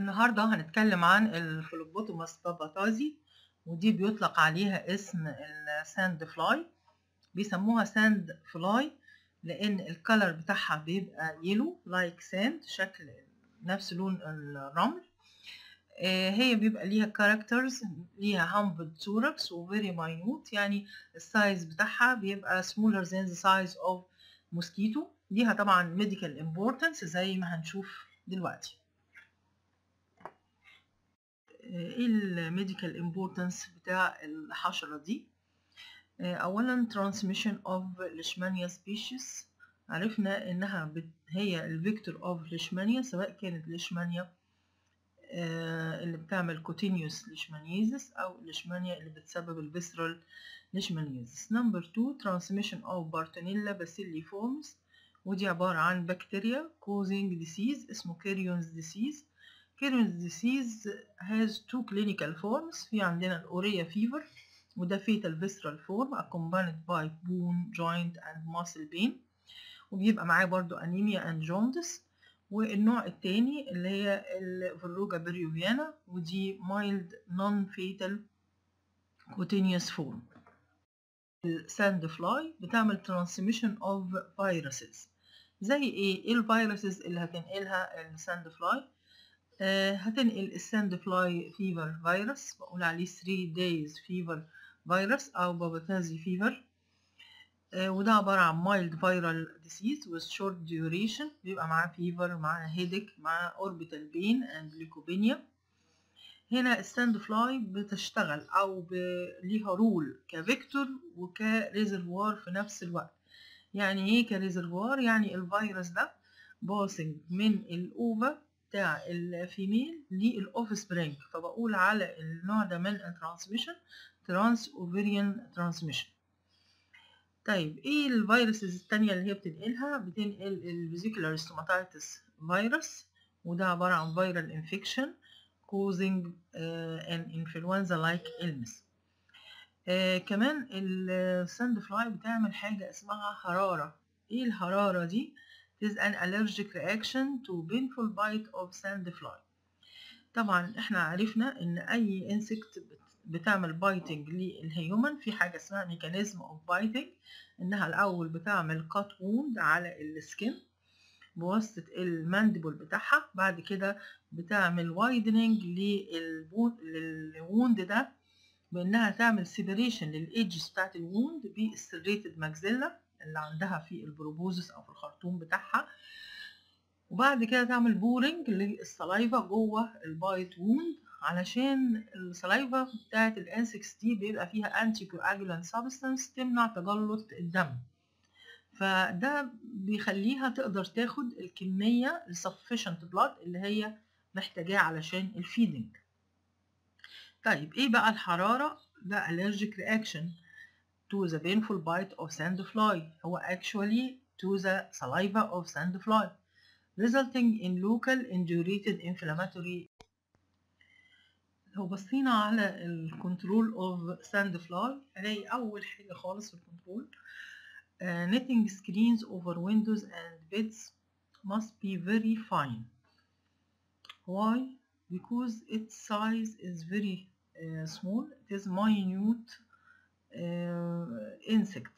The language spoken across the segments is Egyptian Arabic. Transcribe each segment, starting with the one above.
النهاردة هنتكلم عن الفلوبوتوماس باباتازي ودي بيطلق عليها اسم الساند فلاي بيسموها ساند فلاي لأن الكالر بتاعها بيبقى يلو لايك ساند شكل نفس لون الرمل آه، هي بيبقى ليها كاركترز ليها همبد ثوركس وفيري ماينوت يعني السايز بتاعها بيبقى smaller than the size of mosquito ليها طبعا medical importance زي ما هنشوف دلوقتي ايه الميديكال امبورتنس بتاع الحشرة دي اولا transmission of leishmania species عرفنا انها بت... هي الفيكتور اوف leishmania سواء كانت leishmania آه اللي بتعمل continuous leishmaniasis او leishmania اللي بتسبب الفيسرال leishmaniasis نمبر 2 transmission of bartonella bacilliformis ودي عبارة عن بكتيريا causing disease اسمه كيريونز disease كيريونز disease has two clinical forms في عندنا الأوريا fever وده fatal visceral form accompanied by bone joint and muscle pain وبيبقى معاه برضو anemia and jaundice والنوع التاني اللي هي الفروجا بريوفيانا ودي mild non-fatal cutaneous form الساند فلاي بتعمل transmission of viruses زي ايه ايه الفيروسز اللي هتنقلها الساند فلاي آه هتنقل الساند فلاي فيفر فيروس بقول عليه 3 days fever فيروس او باباتازي فيفر آه وده عبارة عن mild viral disease with short duration بيبقى معاه fever معاه headache معاه orbital pain and leukopenia هنا الساند فلاي بتشتغل او ب... ليها رول كفيكتور وكريزرفوار في نفس الوقت يعني ايه كريزرفوار يعني الفيروس ده باسنج من الاوفا بتاع الفيميل للاوف سبرينج فبقول على النوع ده من الترانسميشن ترانس اوفيريان ترانسميشن طيب ايه الفيروسز التانية اللي هي بتنقلها بتنقل الفيزيكولار ستوماتيتس فيروس وده عبارة عن فيرال انفكشن causing uh, an influenza like illness uh, كمان الساند فلاي بتعمل حاجة اسمها حرارة ايه الحرارة دي it is an allergic reaction to painful bite of sandfly طبعا احنا عرفنا ان اي انسكت بتعمل بايتنج للهيومن في حاجة اسمها ميكانيزم اوف بايتنج انها الاول بتعمل كات ووند على السكين بواسطة المانديبل بتاعها بعد كده بتعمل وايدنينج للووند ده بانها تعمل سيبريشن للايدجز بتاعت الووند بالسريتد ماكزيلا اللي عندها في البروبوزس او في الخرطوم بتاعها وبعد كده تعمل بورنج للسلايفا جوه البايت ووند علشان السلايفا بتاعت الانسكس دي بيبقى فيها انتي كواجولانت سبستانس تمنع تجلط الدم فده بيخليها تقدر تاخد الكمية السفشنت بلاد اللي هي محتاجاه علشان الفيدنج طيب ايه بقى الحرارة ده allergic reaction to the painful bite of sandfly هو actually to the saliva of sandfly resulting in local indurated inflammatory لو بصينا على الكنترول of sandfly هنلاقي أول حاجة خالص في الكنترول Uh, netting screens over windows and beds must be very fine. Why? Because its size is very uh, small. It is minute uh, insect.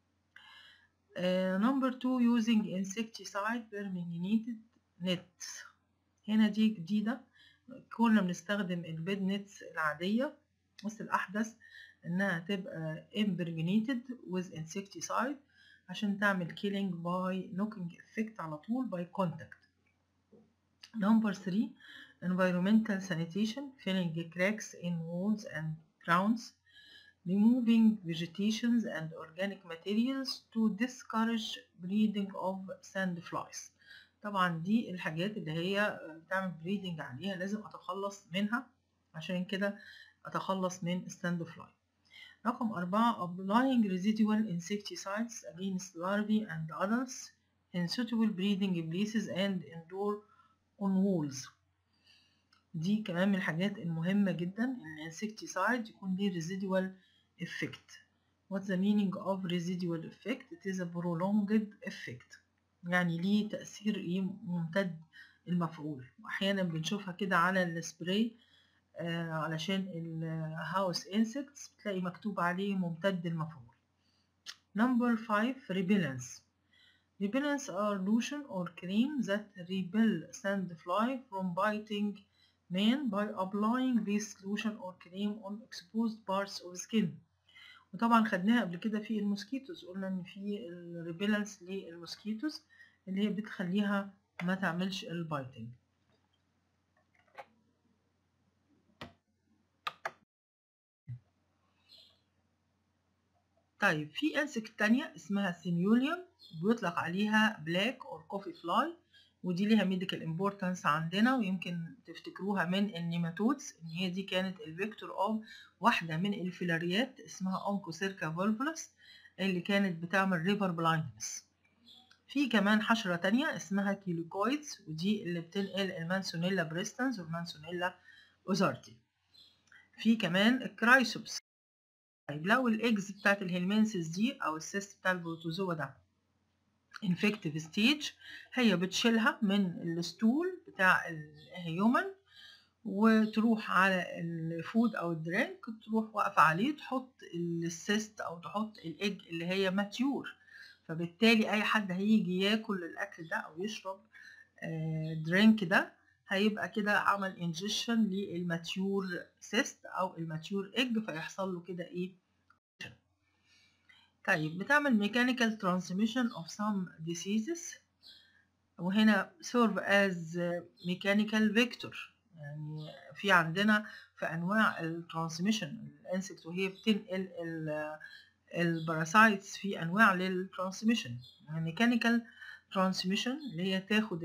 number two, using insecticide permeated nets. هنا دي جديدة كنا بنستخدم البيد نتس العادية بس الأحدث إنها تبقى impregnated with insecticide عشان تعمل killing by knocking effect على طول by contact. Number three, environmental sanitation, filling cracks in walls and grounds, removing vegetations and organic materials to discourage breeding of sandflies. طبعا دي الحاجات اللي هي بتعمل breeding عليها لازم أتخلص منها عشان كده أتخلص من الساندفلاي. رقم أربعة applying residual insecticides against larvae and adults in suitable breeding places and indoor on walls دي كمان من الحاجات المهمة جدا إن insecticide يكون ليه residual effect What's the meaning of residual effect? It is a prolonged effect يعني ليه تأثير إيه ممتد المفعول واحيانا بنشوفها كده على السبراي آه علشان الهاوس انسكتس بتلاقي مكتوب عليه ممتد المفعول number 5 repellents repellents are lotion or cream that repel sandfly from biting man by applying this lotion or cream on exposed parts of skin وطبعا خدناها قبل كده في الموسكيتوز قلنا ان في الريبيلنس للموسكيتوز اللي هي بتخليها ما تعملش البايتنج طيب في انسكت تانية اسمها سيميوليوم بيطلق عليها بلاك اور كوفي فلاي ودي ليها ميديكال امبورتانس عندنا ويمكن تفتكروها من النيماتودز ان هي دي كانت الفيكتور اوف واحدة من الفيلاريات اسمها اونكوسيركا فولفولس اللي كانت بتعمل ريفر بلايندنس في كمان حشرة تانية اسمها كيلوكويدز ودي اللي بتنقل المانسونيلا بريستنز والمانسونيلا اوزارتي في كمان الكرايسوبس طيب لو الايجز بتاعت الهيلمنسيس دي او السيست بتاع البروتوزوا ده infective stage هي بتشيلها من الستول بتاع الهيومن وتروح على الفود او الدرينك تروح واقفة عليه تحط السيست او تحط الايج اللي هي ماتيور فبالتالي اي حد هيجي ياكل الاكل ده او يشرب درينك ده هيبقى كده عمل انجكشن للماتيور سيست او الماتيور ايج فيحصل له كده ايه طيب بتعمل mechanical transmission of some diseases وهنا serve as mechanical vector يعني في عندنا في انواع الترانسميشن الانسكت وهي بتنقل الباراسايتس في انواع للترانسميشن ميكانيكال ترانسميشن اللي هي تاخد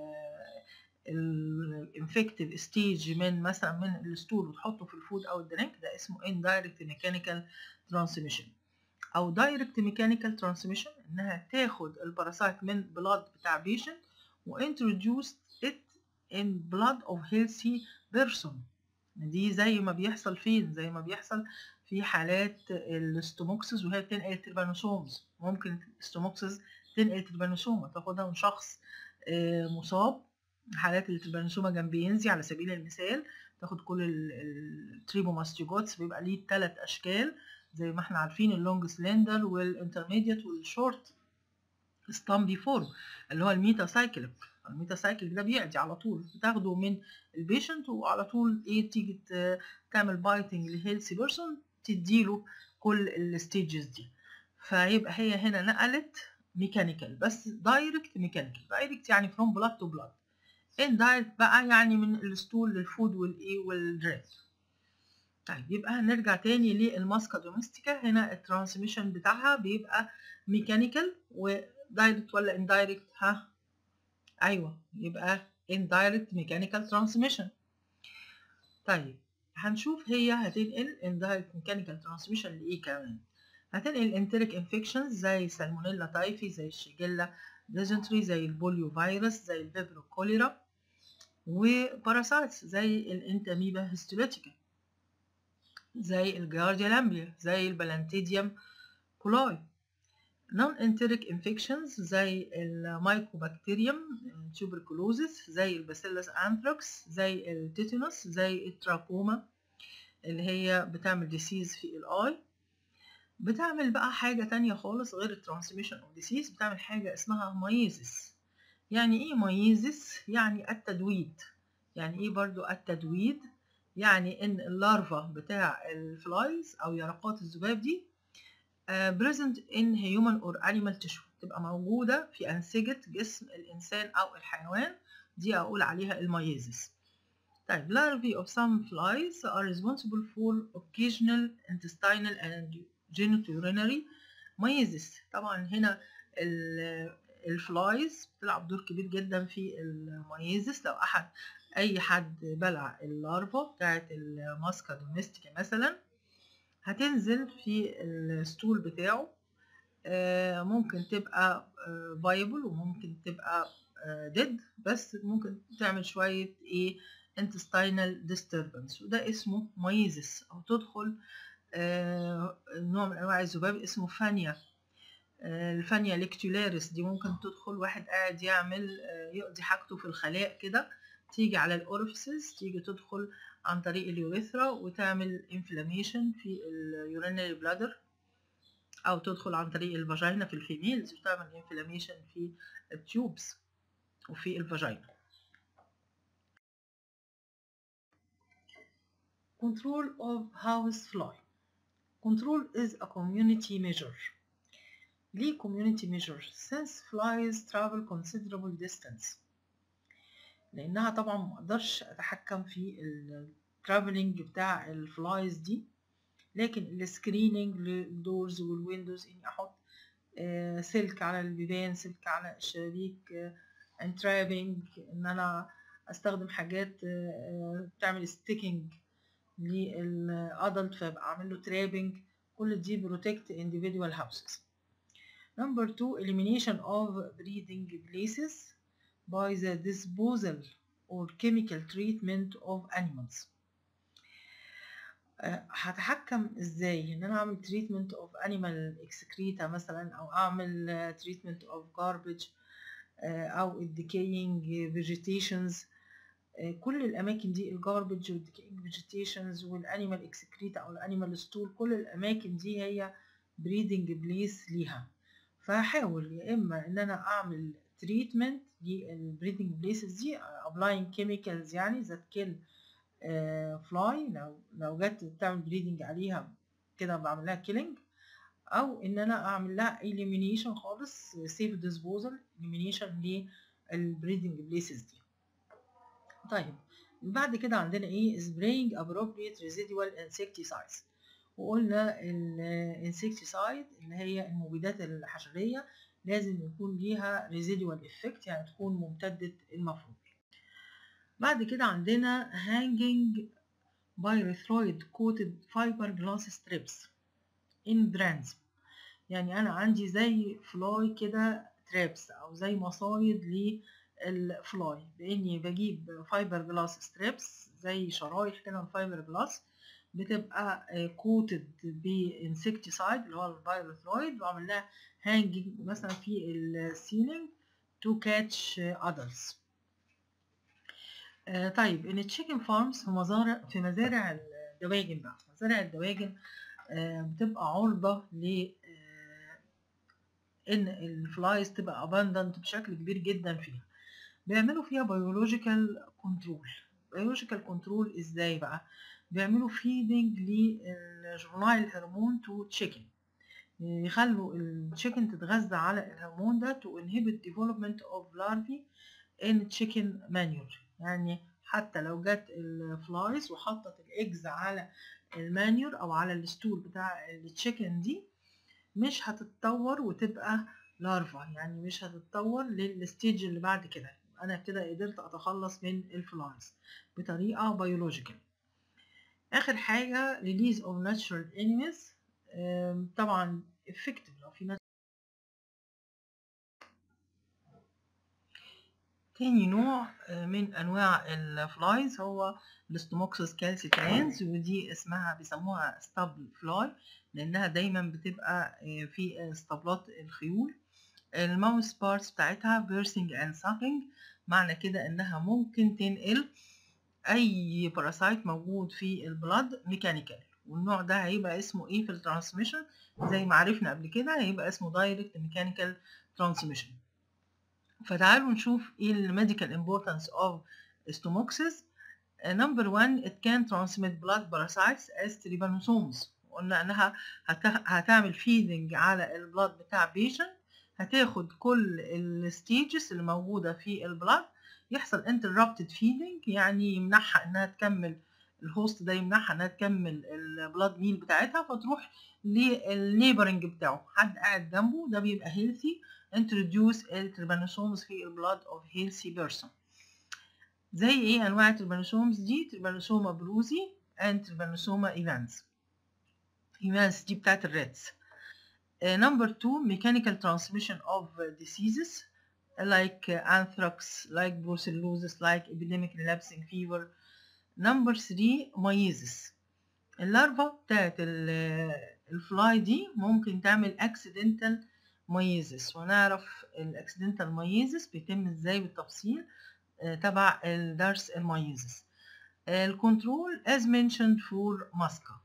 الانفكتيف ستيج من مثلا من الستول وتحطه في الفود او الدرينك ده اسمه indirect mechanical transmission او دايركت ميكانيكال ترانسميشن انها تاخد الباراسايت من بلاد بتاع بيشنت وانتروديوس ات ان بلاد اوف هيلثي بيرسون دي زي ما بيحصل فين زي ما بيحصل في حالات الاستوموكسس وهي بتنقل تربانوسومز ممكن الاستوموكسس تنقل تربانوسوما تاخدها من شخص مصاب حالات التربانوسوما جنبينزي على سبيل المثال تاخد كل التريبوماستيجوتس بيبقى ليه ثلاث اشكال زي ما احنا عارفين اللونج سلندر والانترميديت والشورت ستامبي فورم اللي هو الميتا سايكليك الميتا سايكليك ده بيعدي على طول بتاخده من البيشنت وعلى طول ايه تيجي تعمل بايتنج لهيلثي بيرسون تديله كل الستيجز دي فيبقى هي هنا نقلت ميكانيكال بس دايركت ميكانيكال دايركت يعني فروم بلاد تو بلاد اندايركت بقى يعني من الستول للفود والايه والدرينك طيب يبقى هنرجع تاني للماسكا دوميستيكا هنا الترانسميشن بتاعها بيبقى ميكانيكال ودايركت ولا اندايركت ها ايوه يبقى indirect mechanical transmission طيب هنشوف هي هتنقل indirect mechanical transmission لايه كمان هتنقل enteric infections زي سالمونيلا تايفي زي الشيجيلا ديزنتري زي البوليو فيروس زي الفيبرو كوليرا وباراسايتس زي الانتاميبا هيستوليتيكا زي الجارديا لامبيا زي البلانتيديوم كولاي نون انتريك انفكشنز زي المايكوبكتيريوم تيوبركلوزيس زي الباسيلس انثراكس زي التيتانوس زي التراكوما اللي هي بتعمل ديسيز في الاي بتعمل بقى حاجة تانية خالص غير الترانسميشن اوف ديسيز بتعمل حاجة اسمها مايزس يعني ايه مايزس يعني التدويد يعني ايه برضو التدويد يعني ان اللارفا بتاع الفلايز او يرقات الذباب دي uh, present in human or animal tissue تبقى موجودة في أنسجة جسم الإنسان أو الحيوان دي أقول عليها الميزس طيب larvae of some flies are responsible for occasional intestinal and genitourinary meiosis طبعا هنا الفلايز بتلعب دور كبير جدا في الميزس لو أحد أي حد بلع اللارفا بتاعت الماسكا دوميستيكا مثلا هتنزل في الستول بتاعه ممكن تبقى فايبل وممكن تبقى ديد بس ممكن تعمل شوية ايه intestinal disturbance وده اسمه مايزس او تدخل نوع من انواع الذباب اسمه فانيا الفانيا ليكتولاريس دي ممكن تدخل واحد قاعد يعمل يقضي حاجته في الخلاء كده تيجي على الاورفيسز تيجي تدخل عن طريق اليوريثرا وتعمل انفلاميشن في اليورينري بلادر او تدخل عن طريق الفاجينا في الفيميلز وتعمل انفلاميشن في التيوبس وفي الفاجينا control of house fly control is a community measure ليه community measure since flies travel considerable distance لانها طبعا ما اقدرش اتحكم في الترافلنج بتاع الفلايز دي لكن السكريننج للدورز والويندوز اني احط آه سلك على البيبان سلك على الشبابيك انترابنج ان انا استخدم حاجات آه بتعمل ستيكنج للادلت فابقى اعمل له ترابنج كل دي بروتكت individual houses number two elimination of breeding places by the disposal or chemical treatment of animals هتحكم ازاي ان انا اعمل treatment of animal excreta مثلا او اعمل treatment of garbage او decaying vegetations كل الاماكن دي الجاربج والديكينج فيجيتيشنز والانيمال اكسكريتا او الانيمال ستول كل الاماكن دي هي بريدنج بليس ليها فهحاول يا اما ان انا اعمل تريتمنت للبريدنج بليسز دي ابلاينج كيميكالز يعني ذات كيل فلاي لو لو جت تعمل بريدنج عليها كده بعمل لها كيلينج او ان انا اعمل لها elimination خالص سيف ديسبوزل elimination للبريدنج بليسز دي طيب بعد كده عندنا ايه spraying appropriate residual insecticides وقلنا الانسكتيسايد اللي هي المبيدات الحشريه لازم يكون ليها residual effect يعني تكون ممتدة المفعول بعد كده عندنا hanging pyrethroid coated fiberglass strips in brands يعني انا عندي زي فلاي كده ترابس او زي مصايد للفلاي باني بجيب فايبر جلاس ستريبس زي شرايح كده من فايبر جلاس بتبقى كوتد بانسكتيسايد اللي هو البايروثرويد واعمل لها هانجنج مثلا في السيلينج تو كاتش ادلتس طيب ان التشيكن فارمز في مزارع في مزارع الدواجن بقى مزارع الدواجن بتبقى عرضة ل ان الفلايز تبقى abundant بشكل كبير جدا فيها بيعملوا فيها بيولوجيكال كنترول بيولوجيكال كنترول ازاي بقى بيعملوا فيدنج للجرنال الهرمون تو تشيكن يخلوا التشيكن تتغذى على الهرمون ده to inhibit development of larvae in chicken manure يعني حتى لو جت الفلايز وحطت الاجز على المانيور او على الستول بتاع التشيكن دي مش هتتطور وتبقى لارفا يعني مش هتتطور للستيج اللي بعد كده انا كده قدرت اتخلص من الفلايز بطريقه بيولوجيكال اخر حاجه release of natural enemies طبعا effective لو في تاني نوع من انواع الفلايز هو الاستوموكسس كالسيترانز ودي اسمها بيسموها ستابل فلاي لانها دايما بتبقى في اسطبلات الخيول الماوس بارتس بتاعتها بيرسينج اند ساكينج معنى كده انها ممكن تنقل اي باراسايت موجود في البلاد ميكانيكال والنوع ده هيبقى اسمه ايه في الترانسميشن زي ما عرفنا قبل كده هيبقى اسمه دايركت ميكانيكال ترانسميشن فتعالوا نشوف ايه الميديكال امبورتانس اوف ستوموكسيس نمبر 1 it can transmit blood parasites as trypanosomes قلنا انها هتعمل فيدنج على البلاد بتاع بيشنت هتاخد كل الستيجز اللي موجوده في البلاد يحصل interrupted feeding يعني يمنعها انها تكمل الهوست ده يمنعها انها تكمل البلاد ميل بتاعتها فتروح للنيبرنج بتاعه حد قاعد جنبه ده بيبقى هيلثي introduce التربانوسومز في البلاد of healthy person زي ايه انواع التربانوسومز دي تربانوسوما بروزي and تربانوسوما ايفانس ايفانس دي بتاعت الريتس نمبر 2 mechanical transmission of diseases like anthrax like brucellosis like epidemic relapsing fever number 3 meiosis اللارفا بتاعت الفلاي دي ممكن تعمل accidental مايزس ونعرف الاكسيدنتال مايزس بيتم ازاي بالتفصيل تبع الدرس المايزس الكنترول as mentioned for ماسكا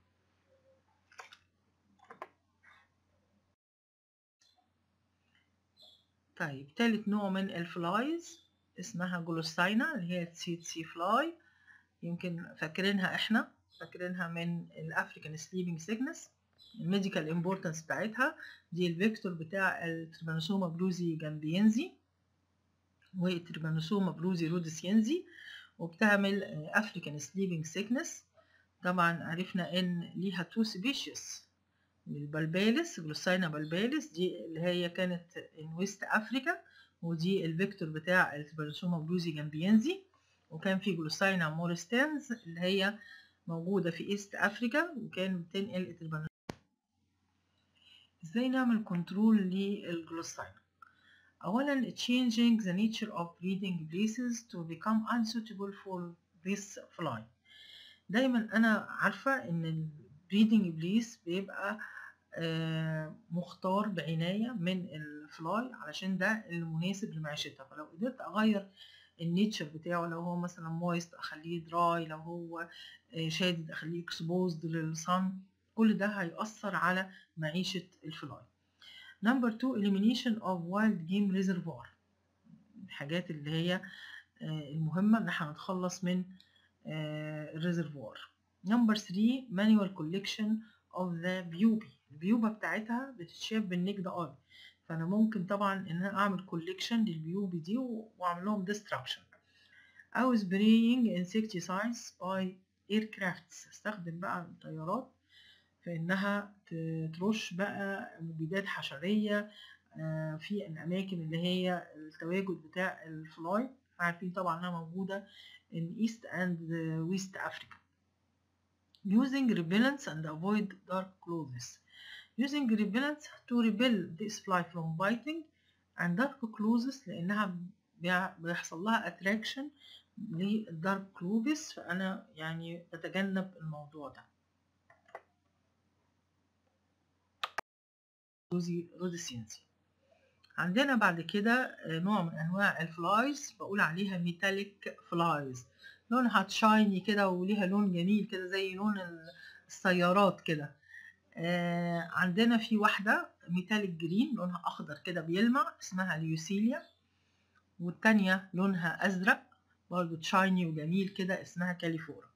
طيب تالت نوع من الفلايز اسمها جلوساينا اللي هي تسي تسي فلاي يمكن فاكرينها احنا فاكرينها من الافريكان سليبنج سيكنس الميديكال امبورتنس بتاعتها دي الفيكتور بتاع التربانوسوما بلوزي جامبينزي والتربانوسوما بلوزي رودسينزي وبتعمل افريكان سليبنج سيكنس طبعا عرفنا ان ليها تو سبيشيز البلبالس جلوساينا بلبالس دي اللي هي كانت ان ويست افريكا ودي الفيكتور بتاع التربانوسوما بلوزي جامبينزي وكان في جلوساينا مورستانز اللي هي موجودة في ايست افريكا وكان بتنقل التربانوسوما ازاي نعمل كنترول للجلوساينا اولا changing the nature of breeding places to become unsuitable for this fly دايما انا عارفة ان البريدنج بليس بيبقى آه مختار بعناية من الفلاي علشان ده المناسب لمعيشتها فلو قدرت اغير النيتشر بتاعه لو هو مثلا مويست اخليه دراي لو هو آه شادد اخليه اكسبوزد للصن كل ده هيأثر على معيشة الفلاي نمبر 2 elimination of wild game reservoir الحاجات اللي هي المهمة ان احنا نتخلص من الريزرفوار نمبر 3 manual collection of the pupae البيوبة بتاعتها بتتشاف بالنجد اي فانا ممكن طبعا ان انا اعمل كوليكشن للبيوبي دي واعمل لهم destruction او spraying insecticides by aircrafts استخدم بقى الطيارات في انها ترش بقى مبيدات حشريه في الاماكن اللي هي التواجد بتاع الفلاي عارفين طبعا انها موجوده in east and west africa using repellents and avoid dark clothes using repellents to repel this fly from biting and dark clothes لانها بيحصل لها attraction للدارك كلوزز فانا يعني بتجنب الموضوع ده رودسينسي عندنا بعد كده نوع من انواع الفلايز بقول عليها ميتاليك فلايز لونها تشايني كده وليها لون جميل كده زي لون السيارات كده آه عندنا في واحدة ميتاليك جرين لونها أخضر كده بيلمع اسمها ليوسيليا والتانية لونها أزرق برضو تشايني وجميل كده اسمها كاليفورا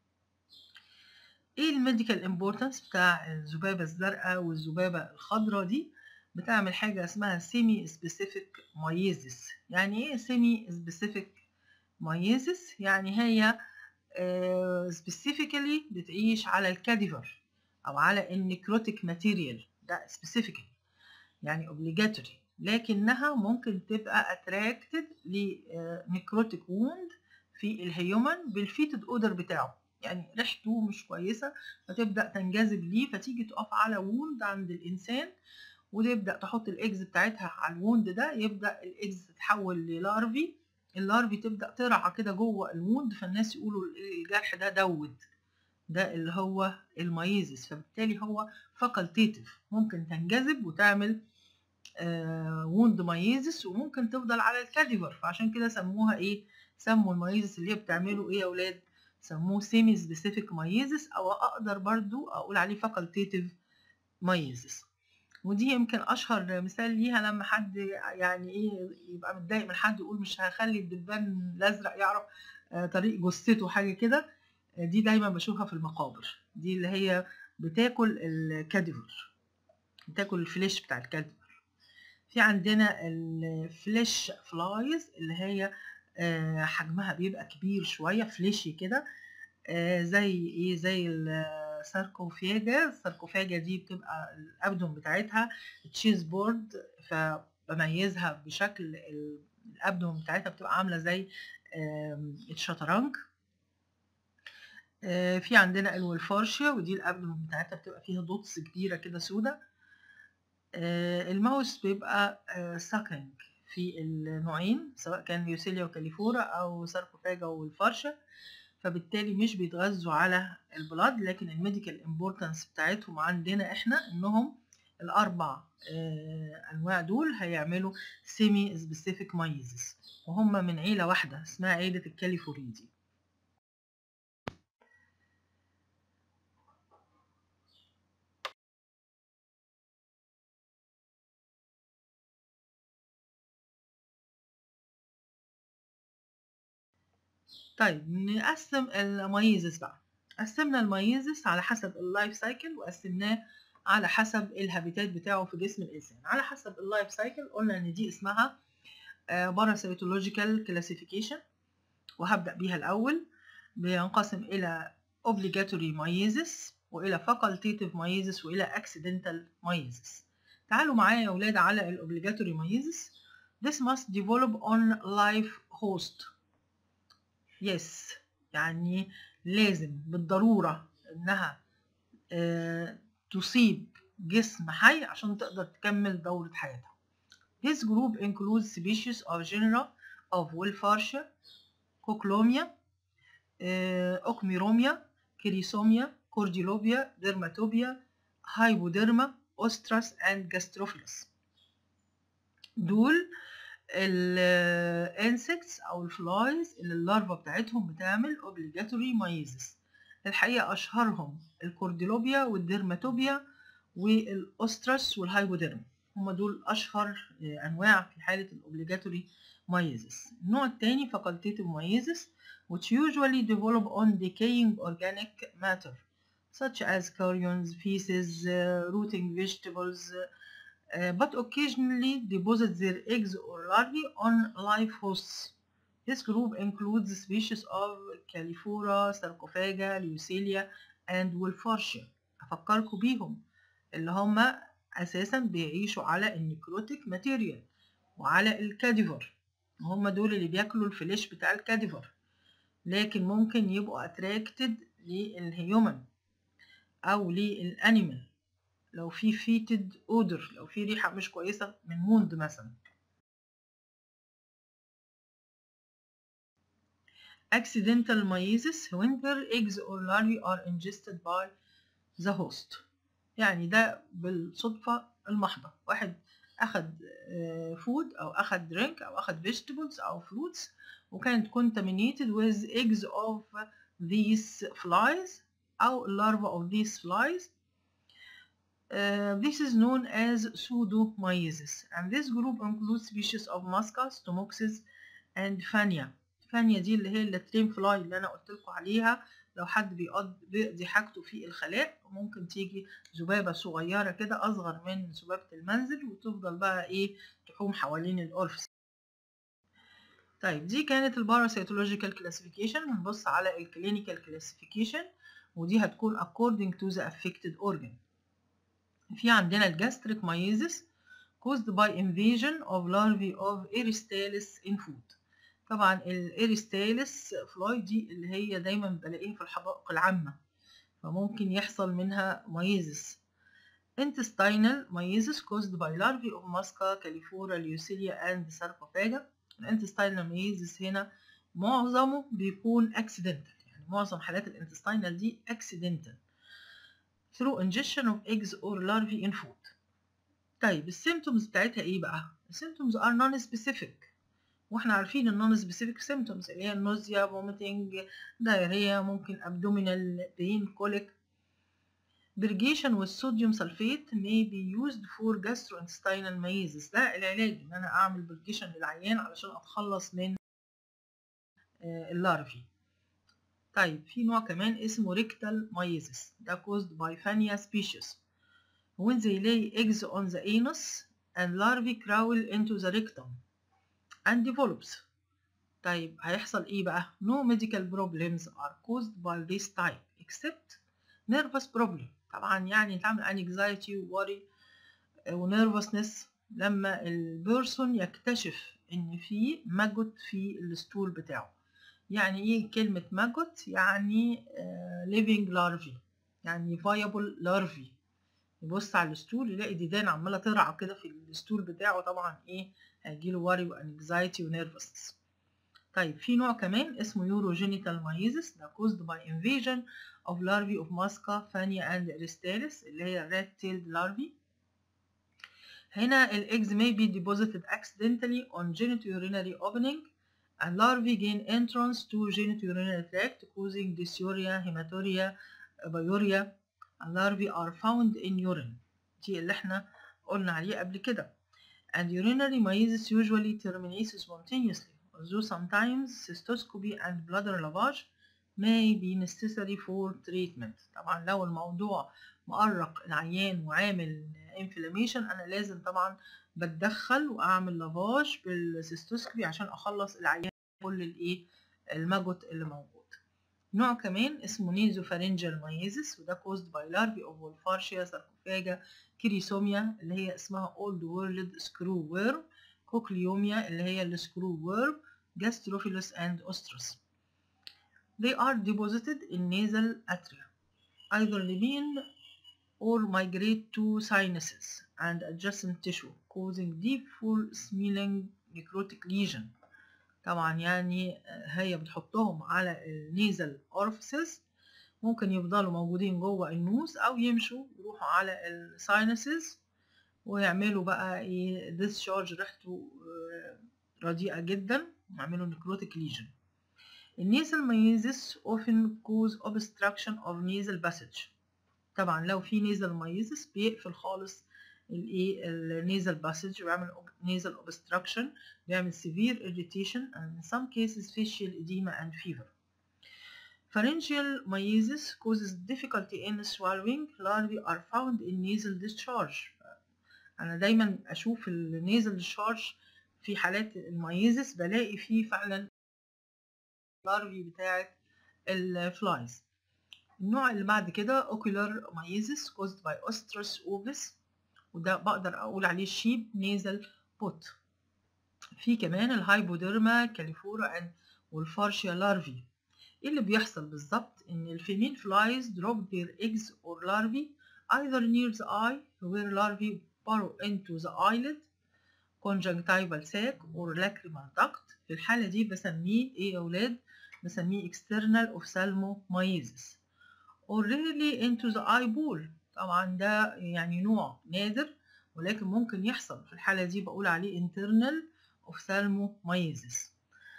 ايه الميديكال امبورتنس بتاع الذبابه الزرقاء والذبابه الخضراء دي بتعمل حاجه اسمها سيمي سبيسيفيك مايزس يعني ايه سيمي سبيسيفيك مايزس يعني هي سبيسيفيكالي uh, بتعيش على الكاديفر او على النيكروتيك ماتيريال ده سبيسيفيكالي يعني obligatory لكنها ممكن تبقى اتراكتد لنيكروتيك ووند في الهيومن بالفيتد اودر بتاعه يعني ريحته مش كويسه فتبدا تنجذب ليه فتيجي تقف على ووند عند الانسان وتبدا تحط الاكز بتاعتها على الووند ده يبدا الاكز تتحول للارفي اللارفي تبدا ترعى كده جوه الووند فالناس يقولوا الجرح ده دود ده اللي هو المايزس فبالتالي هو فاكولتيتيف ممكن تنجذب وتعمل آه ووند مايزس وممكن تفضل على الكاديفر فعشان كده سموها ايه سموا المايزس اللي هي بتعمله ايه يا اولاد سموه سيمي سبيسيفيك مايزس او اقدر برضو اقول عليه فاكولتيتيف مايزس ودي يمكن اشهر مثال ليها لما حد يعني ايه يبقى متضايق من حد يقول مش هخلي الدبان الازرق يعرف طريق جثته حاجه كده دي دايما بشوفها في المقابر دي اللي هي بتاكل الكاديفر بتاكل الفليش بتاع الكاديفر في عندنا الفليش فلايز اللي هي حجمها بيبقى كبير شويه فليشي كده زي ايه زي الساركوفاجا الساركوفاجا دي بتبقى الابدون بتاعتها تشيز بورد فبميزها بشكل الابدون بتاعتها بتبقى عامله زي الشطرنج في عندنا الولفارشيا ودي الابدون بتاعتها بتبقى فيها دوتس كبيره كده سودا الماوس بيبقى ساكنج في النوعين سواء كان يوسيليا وكاليفورا او ساركوفاجا والفرشة فبالتالي مش بيتغذوا على البلاد لكن الميديكال امبورتنس بتاعتهم عندنا احنا انهم الأربع أنواع دول هيعملوا سيمي سبيسيفيك مايزس وهم من عيلة واحدة اسمها عيلة الكاليفوريدي طيب نقسم الميزس بقى قسمنا الميزس على حسب اللايف سايكل وقسمناه على حسب الهابيتات بتاعه في جسم الانسان على حسب اللايف سايكل قلنا ان دي اسمها باراسيتولوجيكال كلاسيفيكيشن وهبدا بيها الاول بينقسم الى obligatory meiosis والى facultative meiosis والى accidental meiosis تعالوا معايا يا اولاد على الاوبليجاتوري meiosis this must develop on life host yes يعني لازم بالضرورة إنها آه تصيب جسم حي عشان تقدر تكمل دورة حياتها. This group includes species of genera of Wilfartia, Cochlomia, uh, Ocmiromia, Chrysomia, Cordylobia, Dermatobia, Hypoderma, Ostras and Gastrophilus. دول الانسكتس او الفلايز اللي اللارفا بتاعتهم بتعمل اوبليجاتوري مايزس الحقيقه اشهرهم الكورديلوبيا والديرماتوبيا والاوسترس والهايبوديرم هما دول اشهر انواع في حاله الاوبليجاتوري مايزس النوع الثاني facultative meiosis which usually develop on decaying organic matter such as carrions, feces, uh, rooting vegetables, uh, Uh, but occasionally deposit their eggs or larvae on live hosts. This group includes species of Califora, Sarcophaga, Leucelia, and Wolfartia. أفكركم بيهم اللي هم أساسا بيعيشوا على النيكروتيك ماتيريال وعلى الكاديفر هم دول اللي بياكلوا الفليش بتاع الكاديفر لكن ممكن يبقوا اتراكتد للهيومن أو للأنيمال لو في فيتد اودر لو في ريحه مش كويسه من موند مثلا accidental meiosis when their eggs or larvae are ingested by the host يعني ده بالصدفة المحضة واحد أخد فود أو أخد drink أو أخد vegetables أو fruits وكانت contaminated with eggs of these flies أو larvae of these flies Uh, this is known as pseudomyosis and this group includes species of Musca, Stomoxys and Fania. فانيا دي اللي هي اللاترين فلاي اللي انا قلت لكم عليها لو حد بيقضي بيقضي حاجته في الخلاء ممكن تيجي ذبابه صغيره كده اصغر من ذبابه المنزل وتفضل بقى ايه تحوم حوالين الأورفس طيب دي كانت الباراسيتولوجيكال كلاسيفيكيشن هنبص على الكلينيكال كلاسيفيكيشن ودي هتكون according to the affected organ في عندنا الجاستريك مايزس caused by invasion of larvae of Eristalis in food طبعا الإيريستاليس فلاي دي اللي هي دايما بلاقيها في الحدائق العامة فممكن يحصل منها مايزس intestinal meiosis caused by larvae of Musca, Califora, Leucelia and Sarcophaga الانتستينال meiosis هنا معظمه بيكون accidental يعني معظم حالات الانتستينال دي accidental through ingestion of eggs or larvae in food طيب السيمتومز بتاعتها ايه بقى السيمتومز are non-specific واحنا عارفين النون سبيسيفيك سيمتومز اللي هي النوزيا فوميتنج دايريا ممكن ابدومينال بين كوليك برجيشن والصوديوم سلفيت may be used for gastrointestinal meiosis ده العلاج ان انا اعمل برجيشن للعيان علشان اتخلص من اللارفي طيب في نوع كمان اسمه rectal meiosis ده caused by Fania species when they lay eggs on the anus and larvae crawl into the rectum and develops طيب هيحصل ايه بقى no medical problems are caused by this type except nervous problem طبعا يعني تعمل anxiety و worry و nervousness لما البيرسون يكتشف ان في ماجوت في الستول بتاعه يعني ايه كلمة ماجوت يعني uh, living larvae يعني viable larvae يبص على الستول يلاقي ديدان عمالة ترعى كده في الستول بتاعه طبعا ايه هيجيله وري وانكزايتي ونيرفسنس طيب في نوع كمان اسمه يوروجينيتال مايزس ده caused by invasion of larvae of Musca, Fania and Eristalis اللي هي red tailed larvae هنا ال eggs may be deposited accidentally on genitourinary opening and larvae gain entrance to genitourinary tract causing dysuria, hematuria, biuria and larvae are found in urine دي اللي احنا قلنا عليه قبل كده and urinary meiosis usually terminates spontaneously although sometimes cystoscopy and bladder lavage may be necessary for treatment طبعا لو الموضوع مقرق العيان وعامل inflammation انا لازم طبعا بتدخل واعمل لافاج بالسيستوسكوبي عشان اخلص العيان كل الايه المجت اللي موجود نوع كمان اسمه نيزوفارنجال مايزس وده caused by larvae of Wolfachia sarcophaga كريسوميا اللي هي اسمها old world screw worm كوكليوميا اللي هي السكرو worm gastrophilus and ostrus they are deposited in nasal atria either lean or migrate to sinuses and adjacent tissue causing deep full smelling necrotic lesion طبعا يعني هي بتحطهم على النيزل orifices ممكن يفضلوا موجودين جوه النوز او يمشوا يروحوا على الساينسز ويعملوا بقى ايه discharge ريحته رديئة جدا ويعملوا necrotic lesion النيزل meiosis often cause obstruction of nasal passage طبعا لو في nasal meiosis بيقفل خالص الايه النيزل باسج ويعمل nasal obstruction بيعمل severe irritation and in some cases facial edema and fever Pharyngeal meiosis causes difficulty in swallowing. Larvae are found in nasal discharge. أنا دايما أشوف النيزل discharge في حالات الميزس بلاقي فيه فعلا لارفي بتاعة الفلايز. النوع اللي بعد كده ocular meiosis caused by ostrus ovis وده بقدر أقول عليه sheep nasal pot. في كمان الهايبوديرما كاليفورا والفارشيا لارفي. ايه اللي بيحصل بالظبط ان الفيميل فلايز drop their eggs or larvae either near the eye where larvae burrow into the eyelid conjunctival sac or lacrimal duct في الحالة دي بسميه ايه يا ولاد بسميه external ophthalmomyesis or rarely into the eyeball طبعا ده يعني نوع نادر ولكن ممكن يحصل في الحالة دي بقول عليه internal ophthalmomyesis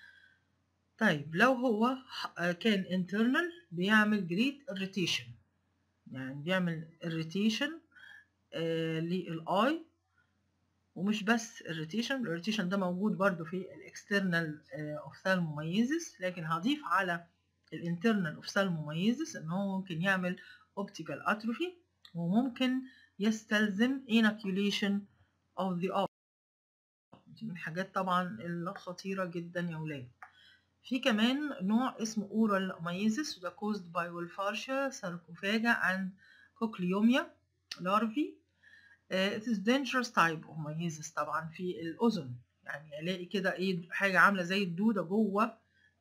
طيب لو هو كان internal بيعمل great irritation يعني بيعمل irritation آه للآي ومش بس irritation الirritation ده موجود برضو في الاكسترنال ophthalmomyesis لكن هضيف على الانترنال ophthalmomyesis ان هو ممكن يعمل optical atrophy وممكن يستلزم inoculation of the eye دي من الحاجات طبعا الخطيرة جدا يا ولاد في كمان نوع اسمه oral meiosis وده caused by Wolfachia sarcophaga and cochleomia larvae uh, it is dangerous type of meiosis طبعا في الأذن يعني ألاقي كده إيه حاجة عاملة زي الدودة جوه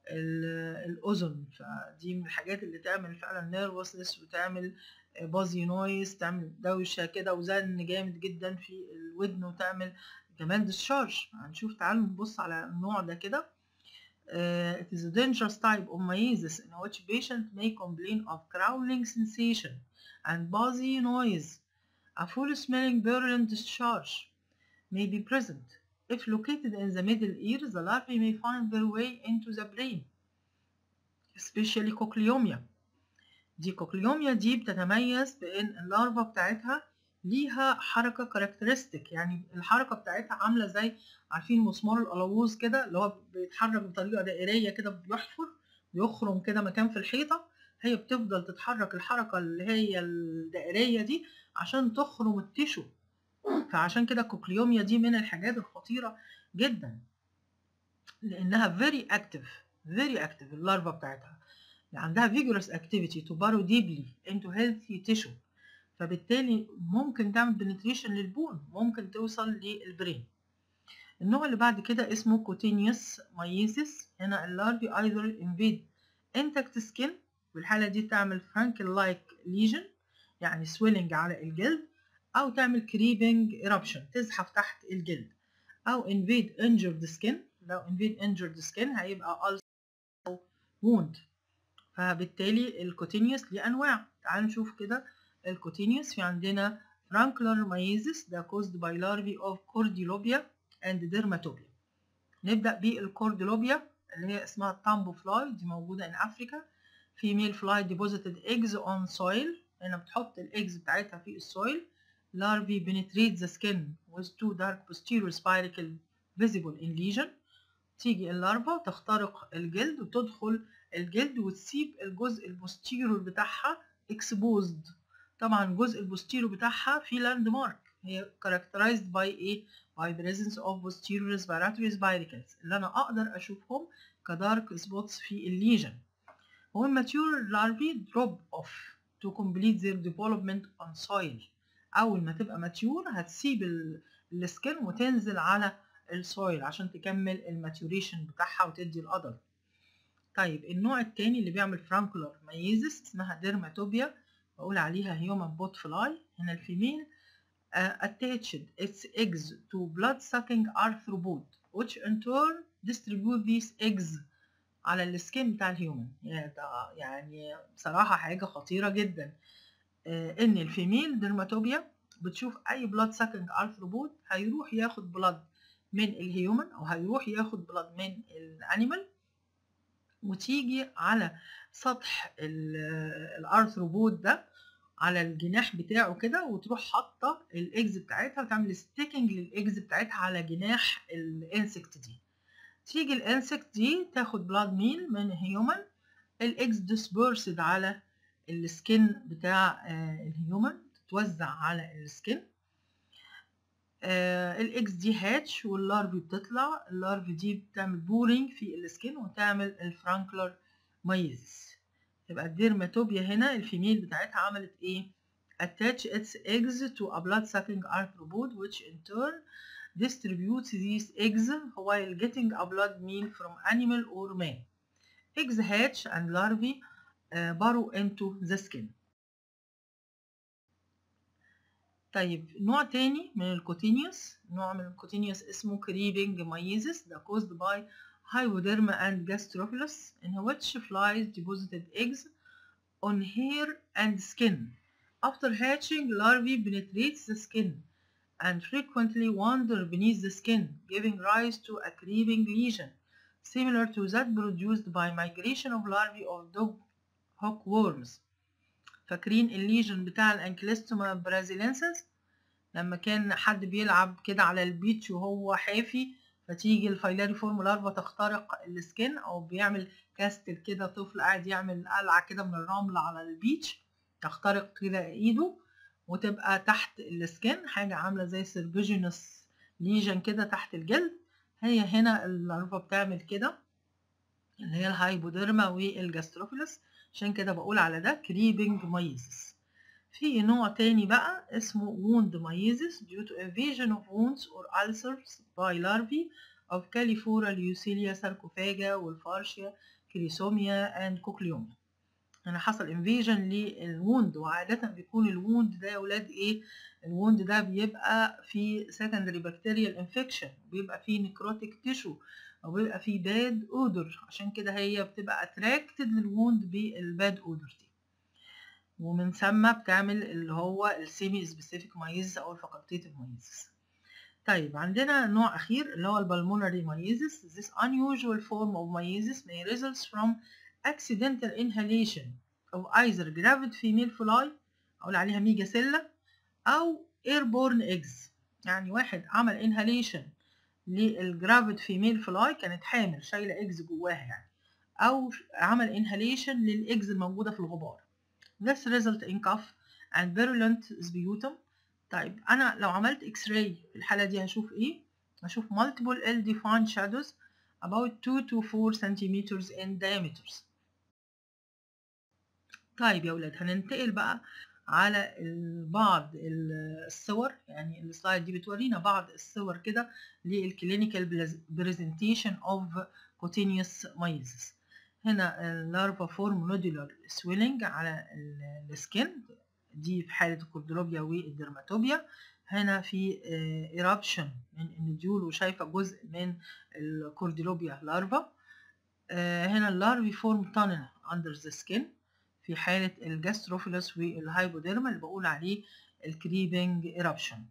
الأذن فدي من الحاجات اللي تعمل فعلا nervousness وتعمل بازي نويز تعمل دوشة كده وزن جامد جدا في الودن وتعمل كمان discharge هنشوف تعالوا نبص على النوع ده كده Uh, it is a dangerous type of meiosis in which patient may complain of growling sensation and buzzy noise. A full smelling purulent discharge may be present. If located in the middle ear, the larvae may find their way into the brain, especially cochleomia. دي cochleomia دي بتتميز بأن اللارفا بتاعتها ليها حركة كاركترستيك يعني الحركة بتاعتها عاملة زي عارفين مسمار القلاووز كده اللي هو بيتحرك بطريقة دائرية كده بيحفر بيخرم كده مكان في الحيطة هي بتفضل تتحرك الحركة اللي هي الدائرية دي عشان تخرم التيشو فعشان كده الكوكليوميا دي من الحاجات الخطيرة جدا لأنها very active very active اللارفا بتاعتها عندها vigorous activity to burrow deeply into healthy tissue فبالتالي ممكن تعمل penetration للبون ممكن توصل للبرين النوع اللي بعد كده اسمه cutaneous meiosis هنا اللارفي either invade intact skin والحالة دي تعمل frankel like lesion يعني swelling على الجلد أو تعمل creeping eruption تزحف تحت الجلد أو invade injured skin لو invade injured skin هيبقى ulcer wound فبالتالي الكوتينيوس ليه أنواع تعالوا نشوف كده الكوتينيوس في عندنا francular meiosis ده caused by larvae of Cordylobbia and Dermatopia نبدأ بالكورديلوبيا اللي هي اسمها التامبو فلاي دي موجودة in أفريكا female fly deposited eggs on soil هنا بتحط الايجز بتاعتها في السويل larvae penetrate the skin with two dark posterior spiracle visible in lesion تيجي اللارفا تخترق الجلد وتدخل الجلد وتسيب الجزء البوستيرور بتاعها exposed طبعا الجزء البوستيرور بتاعها في لاند مارك هي characterized by ايه by the presence of posterior respiratory spiracles اللي انا اقدر اشوفهم كدارك سبوتس في الليجن when mature larvae drop off to complete their development on soil اول ما تبقى ماتيور هتسيب السكن وتنزل على السويل عشان تكمل الماتيوريشن بتاعها وتدي القدر طيب النوع التاني اللي بيعمل فرانكولار ميزس اسمها ديرماتوبيا بقول عليها هيومن بوت فلاي هنا الفيميل uh, attached its eggs to blood sucking arthropod which in turn distribute these eggs على السكين بتاع الهيومن يعني بصراحة حاجة خطيرة جدا ان الفيميل ديرماتوبيا بتشوف اي بلاد ساكنج ارثروبود هيروح ياخد بلاد من الهيومن او هيروح ياخد بلاد من الانيمال وتيجي على سطح الارثروبود ده على الجناح بتاعه كده وتروح حاطه الايجز بتاعتها وتعمل ستيكنج للايجز بتاعتها على جناح الانسكت دي تيجي الانسكت دي تاخد بلاد ميل من هيومن الايجز ديسبيرسد على السكين بتاع الهيومن تتوزع على السكين الاكس دي هاتش واللارفي بتطلع اللارفي دي بتعمل بورينج في السكين وتعمل الفرانكلر ميز يبقى الديرماتوبيا هنا الفيميل بتاعتها عملت ايه attach its eggs to a blood sucking arthropod which in turn distributes these eggs while getting a blood meal from animal or man eggs hatch and larvae uh, burrow into the skin طيب نوع تاني من الكوتينيوس نوع من الكوتينيوس اسمه creeping meiosis ده caused by hypoderma and gastrophilus in which flies deposited eggs on hair and skin. After hatching, larvae penetrates the skin and frequently wander beneath the skin, giving rise to a creeping lesion, similar to that produced by migration of larvae of dog hookworms. فاكرين الليجن بتاع الانكليستوما برازيلينسس لما كان حد بيلعب كده على البيتش وهو حافي فتيجي الفايلاري فورم لارفا تخترق السكين او بيعمل كاستل كده طفل قاعد يعمل قلعه كده من الرمل على البيتش تخترق كده ايده وتبقى تحت السكين حاجه عامله زي سيرفيجينوس ليجن كده تحت الجلد هي هنا اللارفا بتعمل كده اللي هي الهايبوديرما والجاستروفيلس عشان كده بقول على ده كريبنج مايزس في نوع تاني بقى اسمه wound meiosis due to invasion of wounds or ulcers by larvae of Califora leucilia sarcophaga والفارشيا كريسوميا and كوكليوما هنا حصل invasion للوند وعادة بيكون الوند ده يا ولاد ايه الوند ده بيبقى فيه secondary bacterial infection بيبقى فيه necrotic tissue او بيبقى فيه bad odor عشان كده هي بتبقى attracted للوند بالباد odor دي ومن ثم بتعمل اللي هو السيمي سبيسيفيك مايزس او الفاكولتيتيف مايزس طيب عندنا نوع اخير اللي هو البلمونري مايزس this unusual form of meiosis may results from accidental inhalation of either gravid female fly اقول عليها ميجاسيلا او airborne eggs يعني واحد عمل inhalation للجرافيد فيميل فلاي كانت حامل شايله ايجز جواها يعني او عمل inhalation للايجز الموجوده في الغبار This result in cough and virulent sputum. طيب أنا لو عملت إكس راي في الحالة دي هشوف إيه؟ هشوف multiple ill-defined shadows about 2 to 4 centimeters in diameters. طيب يا ولاد هننتقل بقى على بعض الصور يعني السلايد دي بتورينا بعض الصور كده للكلينيكال برزنتيشن اوف cutaneous meiosis. هنا اللارفا فورم نودولار سويلنج على السكين دي في حالة الكورديلوبيا والدرماتوبيا هنا في ايرابشن من النديول وشايفة جزء من الكورديلوبيا لارفا هنا اللارفي فورم تانل اندر ذا سكين في حالة الجاستروفيلوس والهايبوديرما اللي بقول عليه الكريبنج ايربشن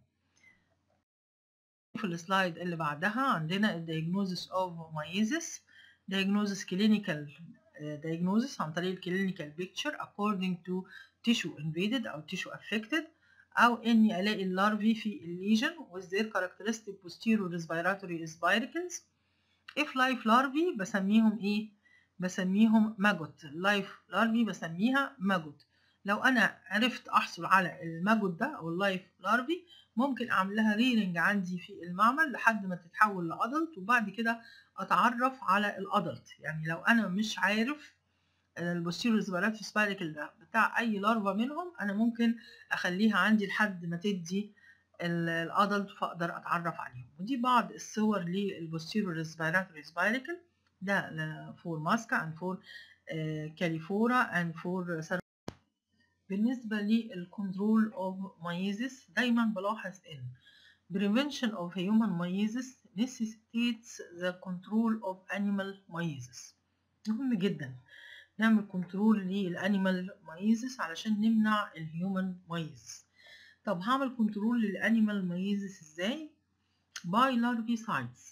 في السلايد اللي بعدها عندنا الدياجنوزس اوف مايزس diagnosis clinical diagnosis عن طريق الكلينيكال بيكتشر according to tissue invaded أو tissue affected أو إني ألاقي اللارفي في الليجن with their characteristic posterior respiratory spiracles if life larvae بسميهم إيه؟ بسميهم ماجوت اللايف لارفي بسميها ماجوت لو أنا عرفت أحصل على الماجوت ده أو اللايف لارفي ممكن أعمل لها ريرنج عندي في المعمل لحد ما تتحول لأدلت وبعد كده أتعرف على الأدلت يعني لو أنا مش عارف البوستيريور سباراتي سبايريكل ده بتاع أي لارفا منهم أنا ممكن أخليها عندي لحد ما تدي الأدلت فأقدر أتعرف عليهم ودي بعض الصور للبوستيريور ريسبيراتوري سبايريكل ده فور ماسكا and فور كاليفورا and فور بالنسبة للكنترول of meiosis دايما بلاحظ ان prevention of human meiosis necessitates the control of animal meiosis مهم جدا نعمل كنترول للانيمال meiosis علشان نمنع الهيومن meiosis طب هعمل كنترول للانيمال meiosis ازاي by larvicides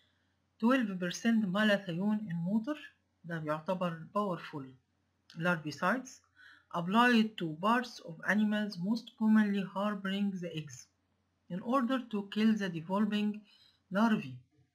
12% مالاثيون in water ده بيعتبر powerful larvicides applied to parts of animals most commonly harboring the eggs in order to kill the developing larvae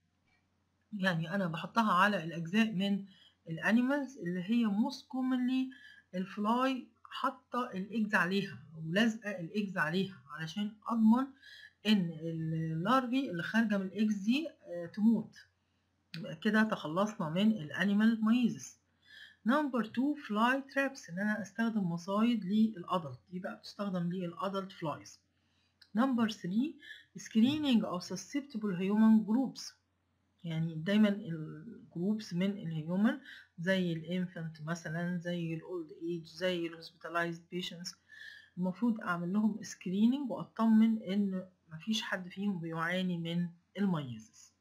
يعني أنا بحطها على الأجزاء من الانيمالز اللي هي most commonly الفلاي حاطة الإجز عليها ولازقة الإجز عليها علشان أضمن إن اللارفي اللي خارجة من الإجز دي تموت كده تخلصنا من الانيمال مايزس نمبر 2 فلاي ترابس ان انا استخدم مصايد للادلت دي بقى بتستخدم للادلت فلايز نمبر 3 سكريننج of susceptible human groups يعني دايما الجروبس من الهيومن زي الانفنت مثلا زي الاولد ايج زي الهوسبيتالايزد بيشنتس المفروض اعمل لهم سكريننج واطمن ان مفيش حد فيهم بيعاني من الميزس